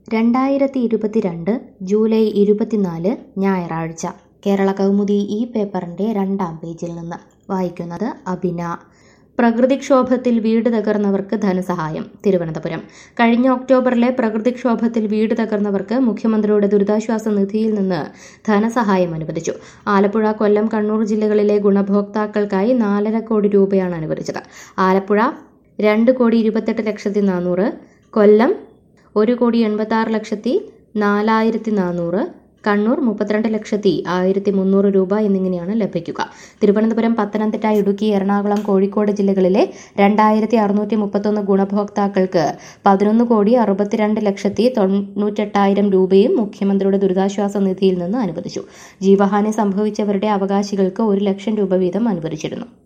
രണ്ടായിരത്തി ഇരുപത്തിരണ്ട് ജൂലൈ ഇരുപത്തിനാല് ഞായറാഴ്ച കേരള കൗമുദി ഈ പേപ്പറിൻ്റെ രണ്ടാം പേജിൽ നിന്ന് വായിക്കുന്നത് അബിന പ്രകൃതിക്ഷോഭത്തിൽ വീട് തകർന്നവർക്ക് ധനസഹായം തിരുവനന്തപുരം കഴിഞ്ഞ ഒക്ടോബറിലെ പ്രകൃതിക്ഷോഭത്തിൽ വീട് തകർന്നവർക്ക് മുഖ്യമന്ത്രിയുടെ ദുരിതാശ്വാസ നിധിയിൽ നിന്ന് ധനസഹായം അനുവദിച്ചു ആലപ്പുഴ കൊല്ലം കണ്ണൂർ ജില്ലകളിലെ ഗുണഭോക്താക്കൾക്കായി നാലര കോടി രൂപയാണ് അനുവദിച്ചത് ആലപ്പുഴ രണ്ട് കോടി ഇരുപത്തെട്ട് ലക്ഷത്തി നാനൂറ് കൊല്ലം ഒരു കോടി എൺപത്തി ആറ് ലക്ഷത്തി നാലായിരത്തി നാനൂറ് കണ്ണൂർ മുപ്പത്തിരണ്ട് ലക്ഷത്തി ആയിരത്തി മുന്നൂറ് രൂപ എന്നിങ്ങനെയാണ് ലഭിക്കുക തിരുവനന്തപുരം പത്തനംതിട്ട ഇടുക്കി എറണാകുളം കോഴിക്കോട് ജില്ലകളിലെ രണ്ടായിരത്തി അറുന്നൂറ്റി മുപ്പത്തൊന്ന് ഗുണഭോക്താക്കൾക്ക് പതിനൊന്ന് കോടി അറുപത്തിരണ്ട് ലക്ഷത്തി തൊണ്ണൂറ്റെട്ടായിരം രൂപയും മുഖ്യമന്ത്രിയുടെ ദുരിതാശ്വാസ നിധിയിൽ നിന്ന് അനുവദിച്ചു ജീവഹാനി സംഭവിച്ചവരുടെ അവകാശികൾക്ക് ഒരു ലക്ഷം രൂപ വീതം അനുവദിച്ചിരുന്നു